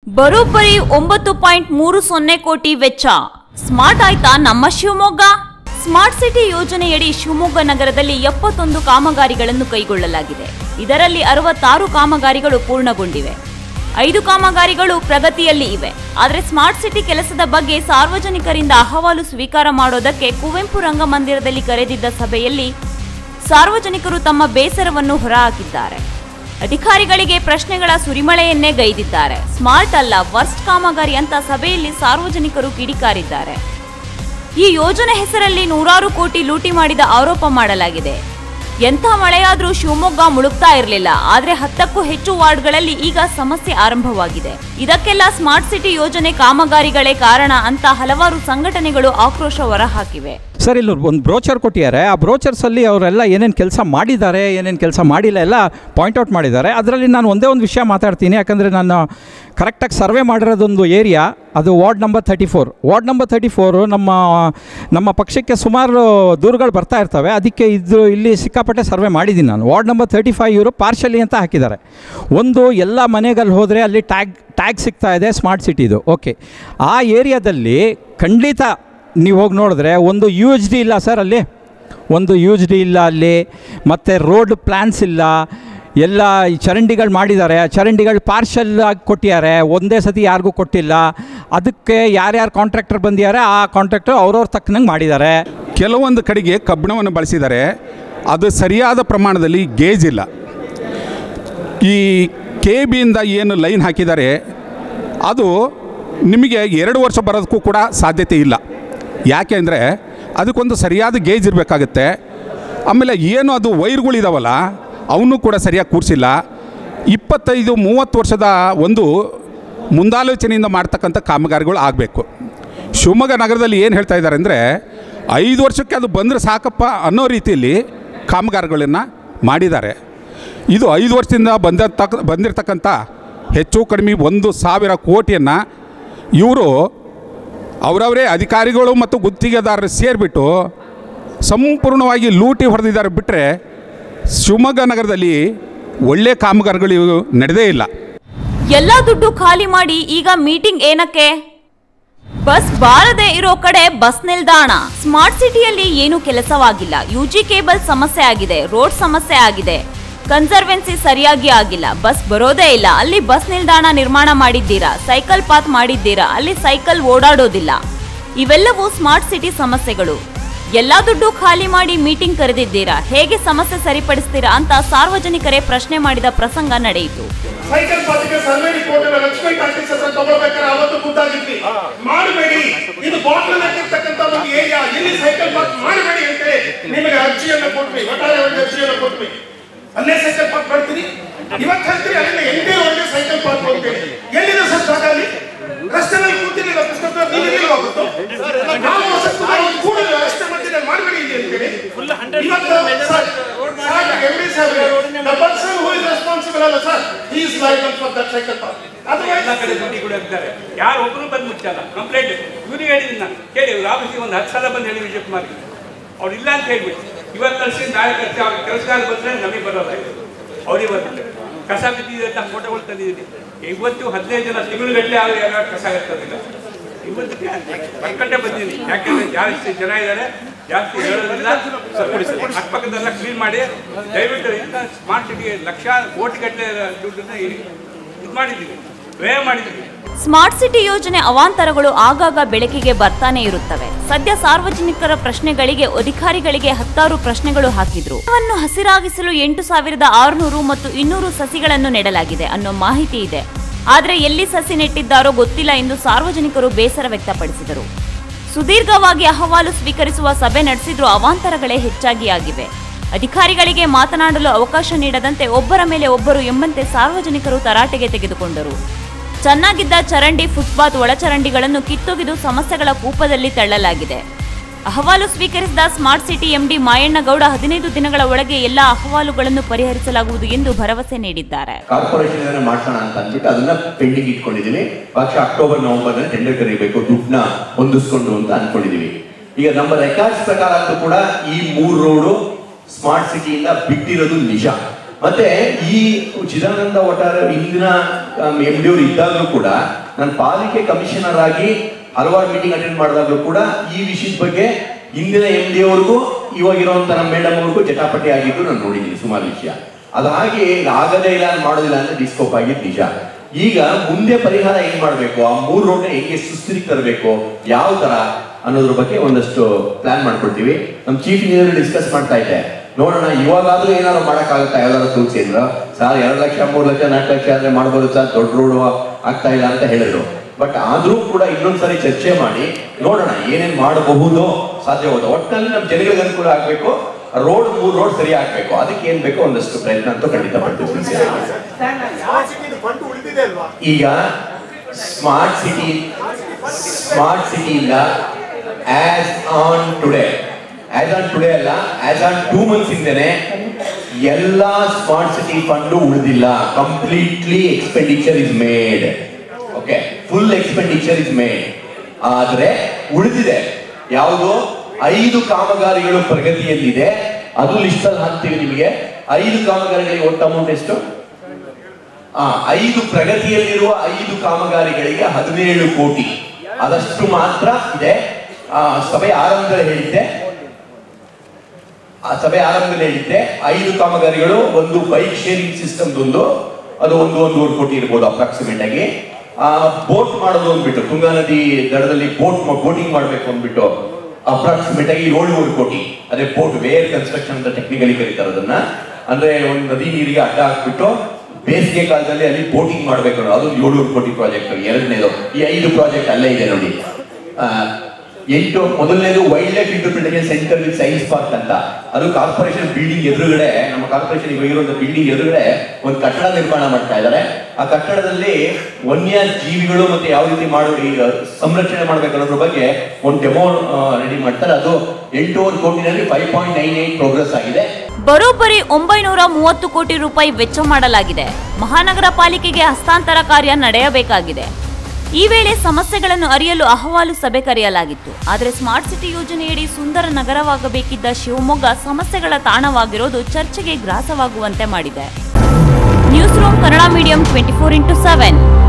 ಬರೋಬ್ಬರಿ ಒಂಬತ್ತು ಪಾಯಿಂಟ್ ಮೂರು ಸೊನ್ನೆ ಕೋಟಿ ವೆಚ್ಚ ಸ್ಮಾರ್ಟ್ ಆಯ್ತಾ ನಮ್ಮ ಶಿವಮೊಗ್ಗ ಸ್ಮಾರ್ಟ್ ಸಿಟಿ ಯೋಜನೆಯಡಿ ಶಿವಮೊಗ್ಗ ನಗರದಲ್ಲಿ ಎಪ್ಪತ್ತೊಂದು ಕಾಮಗಾರಿಗಳನ್ನು ಕೈಗೊಳ್ಳಲಾಗಿದೆ ಇದರಲ್ಲಿ ಅರವತ್ತಾರು ಕಾಮಗಾರಿಗಳು ಪೂರ್ಣಗೊಂಡಿವೆ ಐದು ಕಾಮಗಾರಿಗಳು ಪ್ರಗತಿಯಲ್ಲಿ ಇವೆ ಆದರೆ ಸ್ಮಾರ್ಟ್ ಸಿಟಿ ಕೆಲಸದ ಬಗ್ಗೆ ಸಾರ್ವಜನಿಕರಿಂದ ಅಹವಾಲು ಸ್ವೀಕಾರ ಮಾಡೋದಕ್ಕೆ ಕುವೆಂಪು ರಂಗಮಂದಿರದಲ್ಲಿ ಕರೆದಿದ್ದ ಸಭೆಯಲ್ಲಿ ಸಾರ್ವಜನಿಕರು ತಮ್ಮ ಬೇಸರವನ್ನು ಹೊರಹಾಕಿದ್ದಾರೆ ಅಧಿಕಾರಿಗಳಿಗೆ ಪ್ರಶ್ನೆಗಳ ಸುರಿಮಳೆಯನ್ನೇ ಗೈದಿದ್ದಾರೆ ಸ್ಮಾರ್ಟ್ ಅಲ್ಲ ವರ್ಸ್ಟ್ ಕಾಮಗಾರಿ ಅಂತ ಸಭೆಯಲ್ಲಿ ಸಾರ್ವಜನಿಕರು ಕಿಡಿಕಾರಿದ್ದಾರೆ ಈ ಯೋಜನೆ ಹೆಸರಲ್ಲಿ ನೂರಾರು ಕೋಟಿ ಲೂಟಿ ಮಾಡಿದ ಆರೋಪ ಮಾಡಲಾಗಿದೆ ಎಂಥ ಮಳೆಯಾದ್ರೂ ಶಿವಮೊಗ್ಗ ಮುಳುಗ್ತಾ ಇರಲಿಲ್ಲ ಆದ್ರೆ ಹತ್ತಕ್ಕೂ ಹೆಚ್ಚು ವಾರ್ಡ್ಗಳಲ್ಲಿ ಈಗ ಸಮಸ್ಯೆ ಆರಂಭವಾಗಿದೆ ಇದಕ್ಕೆಲ್ಲ ಸ್ಮಾರ್ಟ್ ಸಿಟಿ ಯೋಜನೆ ಕಾಮಗಾರಿಗಳೇ ಕಾರಣ ಅಂತ ಹಲವಾರು ಸಂಘಟನೆಗಳು ಆಕ್ರೋಶ ಹೊರಹಾಕಿವೆ ಸರ್ ಇಲ್ಲಿ ಒಂದು ಬ್ರೋಚರ್ ಕೊಟ್ಟಿದ್ದಾರೆ ಆ ಬ್ರೋಚರ್ಸಲ್ಲಿ ಅವರೆಲ್ಲ ಏನೇನು ಕೆಲಸ ಮಾಡಿದ್ದಾರೆ ಏನೇನು ಕೆಲಸ ಮಾಡಿಲ್ಲ ಎಲ್ಲ ಪಾಯಿಂಟ್ ಔಟ್ ಮಾಡಿದ್ದಾರೆ ಅದರಲ್ಲಿ ನಾನು ಒಂದೇ ಒಂದು ವಿಷಯ ಮಾತಾಡ್ತೀನಿ ಯಾಕಂದರೆ ನಾನು ಕರೆಕ್ಟಾಗಿ ಸರ್ವೆ ಮಾಡಿರೋದೊಂದು ಏರಿಯಾ ಅದು ward number thirty four ward number thirty four ನಮ್ಮ ನಮ್ಮ ಪಕ್ಷಕ್ಕೆ ಸುಮಾರು ದೂರುಗಳು ಬರ್ತಾ ಇರ್ತವೆ ಅದಕ್ಕೆ ಇದು ಇಲ್ಲಿ ಸಿಕ್ಕಾಪಟ್ಟೆ ಸರ್ವೆ ಮಾಡಿದ್ದೀನಿ ನಾನು ವಾರ್ಡ್ ನಂಬರ್ ತರ್ಟಿ ಫೈವ್ ಇವರು ಪಾರ್ಷಲಿ ಅಂತ ಹಾಕಿದ್ದಾರೆ ಒಂದು ಎಲ್ಲ ಮನೆಗಳಲ್ಲಿ ಹೋದರೆ ಅಲ್ಲಿ ಟ್ಯಾಗ್ ಟ್ಯಾಗ್ ಸಿಗ್ತಾ ಇದೆ ಸ್ಮಾರ್ಟ್ ಸಿಟಿದು ಓಕೆ ಆ ಏರಿಯಾದಲ್ಲಿ ಖಂಡಿತ ನೀವು ಹೋಗಿ ನೋಡಿದ್ರೆ ಒಂದು ಯು ಎಚ್ ಡಿ ಇಲ್ಲ ಸರ್ ಅಲ್ಲಿ ಒಂದು ಯು ಎಚ್ ಡಿ ಇಲ್ಲ ಅಲ್ಲಿ ಮತ್ತು ರೋಡ್ ಪ್ಲ್ಯಾನ್ಸ್ ಇಲ್ಲ ಎಲ್ಲ ಈ ಚರಂಡಿಗಳು ಮಾಡಿದ್ದಾರೆ ಆ ಚರಂಡಿಗಳು ಪಾರ್ಷಲ್ ಆಗಿ ಕೊಟ್ಟಿದ್ದಾರೆ ಒಂದೇ ಸತಿ ಯಾರಿಗೂ ಕೊಟ್ಟಿಲ್ಲ ಅದಕ್ಕೆ ಯಾರ್ಯಾರು ಕಾಂಟ್ರಾಕ್ಟರ್ ಬಂದಿದ್ದಾರೆ ಆ ಕಾಂಟ್ರಾಕ್ಟರ್ ಅವ್ರವ್ರ ತಕ್ಕನಂಗೆ ಮಾಡಿದ್ದಾರೆ ಕೆಲವೊಂದು ಕಡೆಗೆ ಕಬ್ಬಿಣವನ್ನು ಬಳಸಿದ್ದಾರೆ ಅದು ಸರಿಯಾದ ಪ್ರಮಾಣದಲ್ಲಿ ಗೇಜ್ ಇಲ್ಲ ಈ ಕೆ ಬಿಯಿಂದ ಏನು ಲೈನ್ ಹಾಕಿದ್ದಾರೆ ಅದು ನಿಮಗೆ ಎರಡು ವರ್ಷ ಬರೋದಕ್ಕೂ ಕೂಡ ಸಾಧ್ಯತೆ ಇಲ್ಲ ಯಾಕೆ ಅಂದರೆ ಅದಕ್ಕೊಂದು ಸರಿಯಾದ ಗೇಜ್ ಇರಬೇಕಾಗತ್ತೆ ಆಮೇಲೆ ಏನು ಅದು ವೈರ್ಗಳಿದಾವಲ್ಲ ಅವನ್ನೂ ಕೂಡ ಸರಿಯಾಗಿ ಕೂರಿಸಿಲ್ಲ ಇಪ್ಪತ್ತೈದು ಮೂವತ್ತು ವರ್ಷದ ಒಂದು ಮುಂದಾಲೋಚನೆಯಿಂದ ಮಾಡ್ತಕ್ಕಂಥ ಕಾಮಗಾರಿಗಳು ಆಗಬೇಕು ಶಿವಮೊಗ್ಗ ನಗರದಲ್ಲಿ ಏನು ಹೇಳ್ತಾ ಇದ್ದಾರೆ ಅಂದರೆ ಐದು ವರ್ಷಕ್ಕೆ ಅದು ಬಂದರೆ ಸಾಕಪ್ಪ ಅನ್ನೋ ರೀತಿಯಲ್ಲಿ ಕಾಮಗಾರಿಗಳನ್ನು ಮಾಡಿದ್ದಾರೆ ಇದು ಐದು ವರ್ಷದಿಂದ ಬಂದ ಬಂದಿರತಕ್ಕಂಥ ಹೆಚ್ಚು ಕಡಿಮೆ ಒಂದು ಸಾವಿರ ಕೋಟಿಯನ್ನು ಇವರು ಅವರವರೇ ಅಧಿಕಾರಿಗಳು ಮತ್ತು ಗುತ್ತಿಗೆದಾರರು ಸೇರಿಬಿಟ್ಟು ಸಂಪೂರ್ಣವಾಗಿ ಲೂಟಿ ಹೊಡೆದಿದ್ದಾರೆ ಬಿಟ್ಟರೆ ಶಿವಮೊಗ್ಗ ನಗರದಲ್ಲಿ ಒಳ್ಳೆಯ ಕಾಮಗಾರಿಗಳು ನಡೆದೇ ಇಲ್ಲ ಎಲ್ಲ ದುಡ್ಡು ಖಾಲಿ ಮಾಡಿ ಈಗ ಮೀಟಿಂಗ್ ಏನಕ್ಕೆ ಬಸ್ ಬಾರದೆ ಇರೋ ಕಡೆ ಬಸ್ ನಿಲ್ದಾಣ ಸ್ಮಾರ್ಟ್ ಸಿಟಿಯಲ್ಲಿ ಏನು ಕೆಲಸವಾಗಿಲ್ಲ ಯುಜಿ ಕೇಬಲ್ ಸಮಸ್ಯೆ ಆಗಿದೆ ರೋಡ್ ಸಮಸ್ಯೆ ಆಗಿದೆ ಕನ್ಸರ್ವೆನ್ಸಿ ಸರಿಯಾಗಿ ಆಗಿಲ್ಲ ಬಸ್ ಬರೋದೇ ಇಲ್ಲ ಅಲ್ಲಿ ಬಸ್ ನಿಲ್ದಾಣ ನಿರ್ಮಾಣ ಮಾಡಿದ್ದೀರಾ ಸೈಕಲ್ ಪಾತ್ ಮಾಡಿದ್ದೀರಾ ಅಲ್ಲಿ ಸೈಕಲ್ ಓಡಾಡೋದಿಲ್ಲ ಇವೆಲ್ಲವೂ ಸ್ಮಾರ್ಟ್ ಸಿಟಿ ಸಮಸ್ಯೆಗಳು ಎಲ್ಲಾ ದುಡ್ಡು ಖಾಲಿ ಮಾಡಿ ಮೀಟಿಂಗ್ ಕರೆದಿದ್ದೀರಾ ಹೇಗೆ ಸಮಸ್ಯೆ ಸರಿಪಡಿಸ್ತೀರಾ ಅಂತ ಸಾರ್ವಜನಿಕರೇ ಪ್ರಶ್ನೆ ಮಾಡಿದ ಪ್ರಸಂಗ ನಡೆಯಿತು ಸೈಕಲ್ ಪಾತಿಗೆ ಸರ್ವೆ ರಿಪೋರ್ಟ್ ಅನ್ನ ಲಕ್ಷ್ಮೀ ಟಾಕೀಸ್ ಹತ್ರ ತಗೊಳ್ಬೇಕಾದ್ರೆ ಅವತ್ತು ಮುಂದಾಗಿದ್ವಿ ಮಾಡಬೇಡಿ ಇದು ಬಾಟ್ಲ್ ಇರ್ತಕ್ಕಂಥ ಒಂದು ಏರಿಯಾ ಇಲ್ಲಿ ಸೈಕಲ್ ಪಾರ್ಕ್ ಮಾಡಬೇಡಿ ಅಂತೇಳಿ ನಿಮಗೆ ಅರ್ಜಿಯನ್ನ ಕೊಟ್ವಿ ಒಟ್ಟಾರೆ ಒಂದು ಅರ್ಜಿಯನ್ನ ಕೊಟ್ವಿ ಅಲ್ಲೇ ಸೈಕಲ್ ಪಾರ್ಕ್ ಮಾಡ್ತೀರಿ ಇವತ್ತು ಹೇಳ್ತೀರಿ ಅಲ್ಲಿಂದ ಎಂಟೇ ಒಳಗೆ ಸೈಕಲ್ ಪಾರ್ಕ್ ಅಂತೇಳಿ ಎಲ್ಲಿದೆ ಸರ್ ಜಾಗ ಅಲ್ಲಿ ರಸ್ತೆನಲ್ಲಿ ಕೂತಿರ್ಲಿಲ್ಲ ಪುಸ್ತಕ ನೀವು ಎಲ್ಲಿಗೆ ಹೋಗುತ್ತೋ ನಾವು ವಸತಿ ಒಂದು ಕೂಡಲೇ ರಸ್ತೆ ಮಧ್ಯದಲ್ಲಿ ಮಾಡಬೇಡಿ ಇಲ್ಲಿ ಅಂತೇಳಿ ಇವತ್ತು ಸರ್ ಸರ್ ಎಂ ಡಿ ಸಾಹೇಬ್ರೆ the person who is responsible ಅಲ್ಲ sir he is liable for that cycle park ಎಲ್ಲ ಕಡೆ otherwise ದುಡ್ಡಿಗಳು ಇದ್ದಾರೆ ಯಾರು ಒಬ್ಬರು ಬಂದು ಮುಚ್ಚಲ್ಲ ಕಂಪ್ಲೇಂಟ್ ಇವ್ರಿಗೆ ಹೇಳಿದ್ದೀನಿ ನಾನು ಕೇಳಿ ಇವ್ರ ಆಫೀಸಿಗೆ ಒಂದು ಹತ್ತು ಸಲ ಬಂದು ಹೇಳಿ ವಿಜಯಕುಮಾರ್ಗೆ ಅವ್ರು ಇಲ್ಲ ಅಂತ ಹೇಳ್ಬಿಟ್ಟು ಇವತ್ತು ಕಳಿಸಿ ನಾಳೆ ಕಳಿಸಿ ಅವ್ರ ಕೆಲಸಗಾರ ಬಂದರೆ ನಮಗೆ ಬರೋಲ್ಲ ಇದು ಅವ್ರಿಗೆ ಬರುತ್ತೆ ಕಸ ಬಿದ್ದಿದೆ ಅಂತ ಫೋಟೋಗಳು ತಂದಿದ್ದೀನಿ ಇವತ್ತು ಹದಿನೈದು ಜನ ತಿಂಗಳುಗಟ್ಟಲೆ ಅವ್ರು ಯಾರು ಕಸ ಇರ್ತದಿಲ್ಲ ಇವತ್ತಿಗೆ ಬರ್ಕಂಡೆ ಬಂದಿದ್ದೀನಿ ಯಾಕೆಂದ್ರೆ ಜಾಸ್ತಿ ಜನ ಇದ್ದಾರೆ ಜಾಸ್ತಿ ಹೇಳೋದ್ರಿಂದ ಅಕ್ಕಪಕ್ಕದೆಲ್ಲ ಕ್ಲೀನ್ ಮಾಡಿ ದಯವಿಟ್ಟು ಇಂಥ ಸ್ಮಾರ್ಟ್ ಸಿಟಿಗೆ ಲಕ್ಷ ಕೋಟಿಗಟ್ಟಲೆ ದುಡ್ಡನ್ನ ಇದು ಮಾಡಿದ್ದೀವಿ ವ್ಯಯ ಮಾಡಿದ್ದೀವಿ ಸ್ಮಾರ್ಟ್ ಸಿಟಿ ಯೋಜನೆ ಅವಾಂತರಗಳು ಆಗಾಗ ಬೆಳಕಿಗೆ ಬರ್ತಾನೆ ಇರುತ್ತವೆ ಸದ್ಯ ಸಾರ್ವಜನಿಕರ ಪ್ರಶ್ನೆಗಳಿಗೆ ಅಧಿಕಾರಿಗಳಿಗೆ ಹತ್ತಾರು ಪ್ರಶ್ನೆಗಳು ಹಾಕಿದ್ರು ವನ್ನು ಹಸಿರಾಗಿಸಲು ಎಂಟು ಸಾವಿರದ ಆರುನೂರು ಮತ್ತು ಇನ್ನೂರು ಸಸಿಗಳನ್ನು ನೆಡಲಾಗಿದೆ ಅನ್ನೋ ಮಾಹಿತಿ ಇದೆ ಆದ್ರೆ ಎಲ್ಲಿ ಸಸಿ ನೆಟ್ಟಿದ್ದಾರೋ ಗೊತ್ತಿಲ್ಲ ಎಂದು ಸಾರ್ವಜನಿಕರು ಬೇಸರ ವ್ಯಕ್ತಪಡಿಸಿದರು ಸುದೀರ್ಘವಾಗಿ ಅಹವಾಲು ಸ್ವೀಕರಿಸುವ ಸಭೆ ನಡೆಸಿದ್ರೂ ಅವಾಂತರಗಳೇ ಹೆಚ್ಚಾಗಿ ಆಗಿವೆ ಅಧಿಕಾರಿಗಳಿಗೆ ಮಾತನಾಡಲು ಅವಕಾಶ ನೀಡದಂತೆ ಒಬ್ಬರ ಮೇಲೆ ಒಬ್ಬರು ಎಂಬಂತೆ ಸಾರ್ವಜನಿಕರು ತರಾಟೆಗೆ ತೆಗೆದುಕೊಂಡರು ಚೆನ್ನಾಗಿದ್ದ ಚರಂಡಿ ಫುಟ್ಪಾತ್ ಒಳಚರಂಡಿಗಳನ್ನು ಕಿತ್ತೊಗೆದು ಸಮಸ್ಯೆಗಳ ಕೂಪದಲ್ಲಿ ತಳ್ಳಲಾಗಿದೆ ಅಹವಾಲು ಸ್ವೀಕರಿಸಿದ ಸ್ಮಾರ್ಟ್ ಸಿಟಿ ಎಂಡಿ ಮಾಯಣ್ಣಗೌಡ ಹದಿನೈದು ದಿನಗಳ ಒಳಗೆ ಎಲ್ಲ ಅಹವಾಲುಗಳನ್ನು ಪರಿಹರಿಸಲಾಗುವುದು ಎಂದು ಭರವಸೆ ನೀಡಿದ್ದಾರೆ ಕಾರ್ಪೊರೇಷನ್ ಏನಾರ ಮಾಡ್ಸೋಣ ಅಂತ ಅಂದ್ಬಿಟ್ಟು ಅದನ್ನ ಪೆಂಡಿಂಗ್ ಇಟ್ಕೊಂಡಿದ್ದೀನಿ ಬಹುಶಃ ಅಕ್ಟೋಬರ್ ನವೆಂಬರ್ ನಲ್ಲಿ ಟೆಂಡರ್ ಕರೀಬೇಕು ದುಡ್ಡನ್ನ ಹೊಂದಿಸ್ಕೊಂಡು ಅಂತ ಅನ್ಕೊಂಡಿದೀವಿ ಈಗ ನಮ್ಮ ರೆಕಾರ್ಡ್ಸ್ ಪ್ರಕಾರ ಅಂತೂ ಕೂಡ ಈ ಮೂರು ರೋಡು ಸ್ಮಾರ್ಟ್ ಸಿಟಿಯಿಂದ ಬಿಟ್ಟಿರೋದು ನಿಜ ಮತ್ತೆ ಈ ಚಿದಾನಂದ ಒಟ್ಟಾರೆ ಇಂದಿನ ಎಂ ಡಿ ಅವರು ಇದ್ದಾಗಲೂ ಕೂಡ ನಾನು ಪಾಲಿಕೆ ಕಮಿಷನರ್ ಆಗಿ ಹಲವಾರು ಮೀಟಿಂಗ್ ಅಟೆಂಡ್ ಮಾಡಿದಾಗಲೂ ಕೂಡ ಈ ವಿಷಯದ ಬಗ್ಗೆ ಇಂದಿನ ಎಂ ಡಿ ಅವ್ರಿಗೂ ಇವಾಗಿರುವಂತ ನಮ್ಮ ಮೇಡಮ್ ಅವ್ರಿಗೂ ಜಟಾಪಟಿ ಆಗಿದ್ದು ನಾನು ನೋಡಿದ್ದೀನಿ ಸುಮಾರು ವಿಷಯ ಅದು ಹಾಗೆ ಈಗ ಆಗದೇ ಇಲ್ಲ ಅಂತ ಮಾಡೋದಿಲ್ಲ ಅಂದ್ರೆ ಡಿಸ್ಕೋಪ್ ಆಗಿದ್ದು ನಿಜ ಈಗ ಮುಂದೆ ಪರಿಹಾರ ಹೆಂಗ್ ಮಾಡಬೇಕು ಆ ಮೂರು ರೋಡ್ ಹೆಂಗೆ ಸುಸ್ಥಿರಿಗೆ ತರಬೇಕು ಯಾವ ತರ ಅನ್ನೋದ್ರ ಬಗ್ಗೆ ಒಂದಷ್ಟು ಪ್ಲಾನ್ ಮಾಡ್ಕೊಳ್ತೀವಿ ನಮ್ಮ ಚೀಫ್ ಇಂಜಿನಿಯರ್ ಡಿಸ್ಕಸ್ ಮಾಡ್ತಾ ಇದ್ದೆ ನೋಡೋಣ ಇವಾಗಾದ್ರೂ ಏನಾದ್ರು ಮಾಡಕ್ಕಾಗುತ್ತಾ ಯಾವ್ದಾದ್ರು ತೋರಿಸಿ ಅಂದ್ರು ಸರ್ ಎರಡು ಲಕ್ಷ ಮೂರು ಲಕ್ಷ ನಾಲ್ಕು ಲಕ್ಷ ಆದ್ರೆ ಮಾಡ್ಬೋದು ಸರ್ ದೊಡ್ಡ ರೋಡ್ ಆಗ್ತಾ ಇಲ್ಲ ಅಂತ ಹೇಳಿದ್ರು ಬಟ್ ಆದ್ರೂ ಕೂಡ ಇನ್ನೊಂದ್ಸರಿ ಚರ್ಚೆ ಮಾಡಿ ನೋಡೋಣ ಏನೇನ್ ಮಾಡಬಹುದು ಸಾಧ್ಯವಾದ ಒಟ್ಟಿನಲ್ಲಿ ನಮ್ಮ ಜನಗಳಿಗೆ ಅನುಕೂಲ ಆಗ್ಬೇಕು ರೋಡ್ ಮೂರು ರೋಡ್ ಸರಿ ಆಗ್ಬೇಕು ಅದಕ್ಕೆ ಏನ್ ಬೇಕೋ ಒಂದಷ್ಟು ಪ್ರಯತ್ನ ಅಂತೂ ಖಂಡಿತ ಪಡ್ತೀವಿ ಸಿನ್ಸಿಯರಾಗಿ. ಫಂಡ್ ಉಳಿದಿದೆ ಅಲ್ವಾ ಈಗ ಸ್ಮಾರ್ಟ್ ಸಿಟಿ ಸ್ಮಾರ್ಟ್ ಸಿಟಿ ಇಂದ as on today as on today ಅಲ್ಲ ಆಸ್ ಆನ್ ಟೂ ಮಂತ್ಸ್ ಇಂದನೆ ಎಲ್ಲಾ ಸ್ಮಾರ್ಟ್ ಸಿಟಿ ಫಂಡ್ ಉಳಿದಿಲ್ಲ completely expenditure is made okay full expenditure is made ಆದ್ರೆ ಉಳಿದಿದೆ ಯಾವುದು ಐದು ಕಾಮಗಾರಿಗಳು ಪ್ರಗತಿಯಲ್ಲಿದೆ ಅದು ಲಿಸ್ಟ್ ಅಲ್ಲಿ ಹಾಕ್ತೀವಿ ನಿಮಗೆ ಐದು ಕಾಮಗಾರಿಗಳಿಗೆ ಒಟ್ಟು ಅಮೌಂಟ್ ಎಷ್ಟು ಆ, ಐದು ಪ್ರಗತಿಯಲ್ಲಿರುವ ಐದು ಕಾಮಗಾರಿಗಳಿಗೆ ಹದಿನೇಳು ಕೋಟಿ ಅದಷ್ಟು ಮಾತ್ರ ಇದೆ ಆ, ಸಭೆ ಆರಂಭದಲ್ಲಿ ಹೇಳಿದ್ದೆ ಆ ಸಭೆ ಆರಂಭದಲ್ಲಿ ಹೇಳಿದ್ದೆ ಐದು ಕಾಮಗಾರಿಗಳು ಒಂದು ಬೈಕ್ ಶೇರಿಂಗ್ ಸಿಸ್ಟಮ್ ಒಂದು ಅದು ಒಂದು ಒಂದೂವರೆ ಕೋಟಿ ಇರ್ಬೋದು ಅಪ್ರಾಕ್ಸಿಮೇಟ್ ಆಗಿ ಆ ಬೋಟ್ ಮಾಡೋದು ಅಂದ್ಬಿಟ್ಟು ತುಂಗಾ ನದಿ ದಡದಲ್ಲಿ ಬೋಟ್ ಬೋಟಿಂಗ್ ಮಾಡಬೇಕು ಅಂದ್ಬಿಟ್ಟು ಅಪ್ರಾಕ್ಸಿಮೇಟ್ ಆಗಿ ಏಳುವರೆ ಕೋಟಿ ಅದೇ ಬೋಟ್ ವೇರ್ ಕನ್ಸ್ಟ್ರಕ್ಷನ್ ಅಂತ ಟೆಕ್ನಿಕಲಿ ಕರೀತಾರೆ ಅದನ್ನ ಅಂದ್ರೆ ಒಂದು ನದಿ ನೀರಿಗೆ ಅಡ್ಡ ಹಾಕ್ಬಿಟ್ಟು ಬೇಸಿಗೆ ಕಾಲದಲ್ಲಿ ಅಲ್ಲಿ ಬೋಟಿಂಗ್ ಮಾಡ್ಬೇಕು ಅನ್ನೋದು ಅದು ಏಳುವರೆ ಕೋಟಿ ಪ್ರಾಜೆಕ್ಟ್ ಎರಡನೇದು ಈ ಐದು ಪ್ರಾಜೆಕ್ಟ್ ಅಲ್ಲೇ ಇದೆ ನೋಡಿ ಆ, ಎಂಟು ಮೊದಲನೇದು wildlife interpretation centre with science park ಅಂತ ಅದು ಕಾರ್ಪೊರೇಷನ್ ಬಿಲ್ಡಿಂಗ್ ಎದುರುಗಡೆ ನಮ್ಮ ಕಾರ್ಪೊರೇಷನ್ ಇರುವಂತ ಬಿಲ್ಡಿಂಗ್ ಎದುರುಗಡೆ ಒಂದು ಕಟ್ಟಡ ನಿರ್ಮಾಣ ಮಾಡ್ತಾ ಇದ್ದಾರೆ ಆ ಕಟ್ಟಡದಲ್ಲಿ ವನ್ಯ ಜೀವಿಗಳು ಮತ್ತೆ ಯಾವ ರೀತಿ ಮಾಡೋ ಈಗ ಸಂರಕ್ಷಣೆ ಮಾಡ್ಬೇಕು ಅನ್ನೋದ್ರ ಬಗ್ಗೆ ಒಂದು ಡೆಮೋ ರೆಡಿ ಮಾಡ್ತಾರೆ ಅದು ಎಂಟೂವರೆ ಕೋಟಿನಲ್ಲಿ five point nine eight progress ಆಗಿದೆ ಬರೋಬ್ಬರಿ ಒಂಬೈನೂರ ಮೂವತ್ತು ಕೋಟಿ ರೂಪಾಯಿ ವೆಚ್ಚ ಮಾಡಲಾಗಿದೆ ಮಹಾನಗರ ಪಾಲಿಕೆಗೆ ಹಸ್ತಾಂತರ ಕಾರ್ಯ ನಡೆಯಬೇಕಾಗಿದೆ ಈ ವೇಳೆ ಸಮಸ್ಯೆಗಳನ್ನು ಅರಿಯಲು ಅಹವಾಲು ಸಭೆ ಕರೆಯಲಾಗಿತ್ತು ಆದರೆ ಸ್ಮಾರ್ಟ್ ಸಿಟಿ ಯೋಜನೆಯಡಿ ಸುಂದರ ನಗರವಾಗಬೇಕಿದ್ದ ಶಿವಮೊಗ್ಗ ಸಮಸ್ಯೆಗಳ ತಾಣವಾಗಿರೋದು ಚರ್ಚೆಗೆ ಗ್ರಾಸವಾಗುವಂತೆ ಮಾಡಿದೆ newsroom Kannada medium twenty four into seven